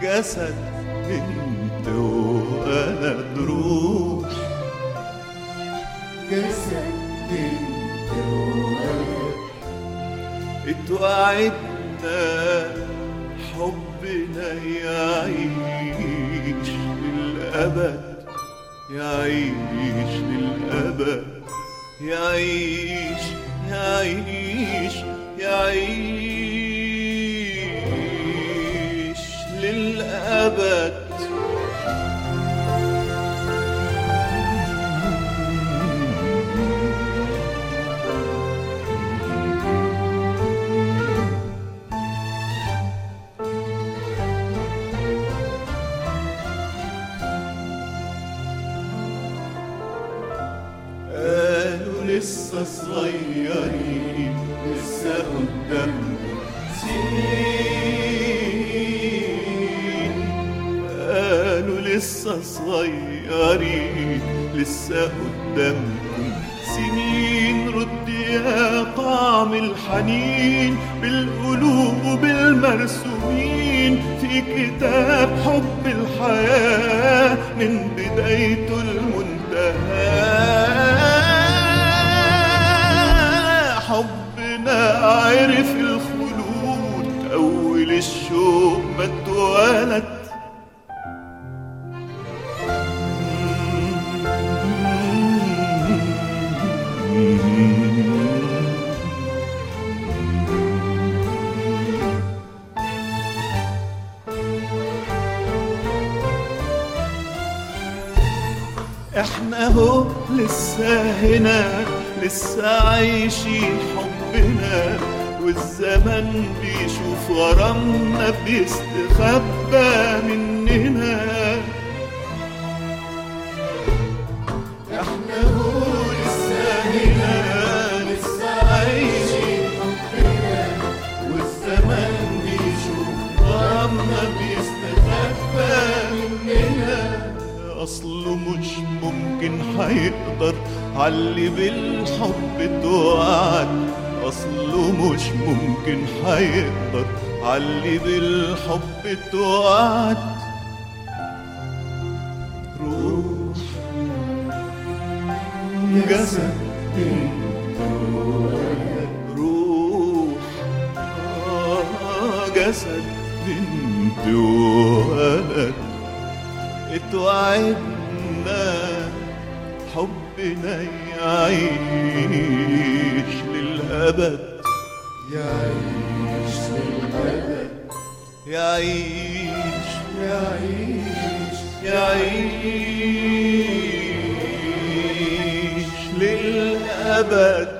جسد انت وانا دروح جسد انت وانا اتوعدنا حبنا يعيش للأبد يعيش للأبد يعيش يعيش يعيش للأبد قالوا لسه صغيرين لسه قدام سنين قالوا لسه صغيرين لسه قدامكم سنين رد يا طعم الحنين بالقلوب المرسومين في كتاب حب الحياة من بدايته المنتهى حبنا عرف الخلود أول الشوق ما اتولد احنا هو لسه هنا لسه عايشين حبنا والزمن بيشوف غرامنا بيستخبى مننا احنا هو لسه هنا لسه عايشين حبنا والزمن بيشوف غرامنا بيستخبى مننا اصله مش ممكن هيقدر علي بالحب توعد اصله مش ممكن هيقدر علي بالحب توعد روح جسد روح آه جسد بنت وولد اتوعدنا حبنا يعيش للأبد يعيش للأبد يعيش يعيش يعيش للأبد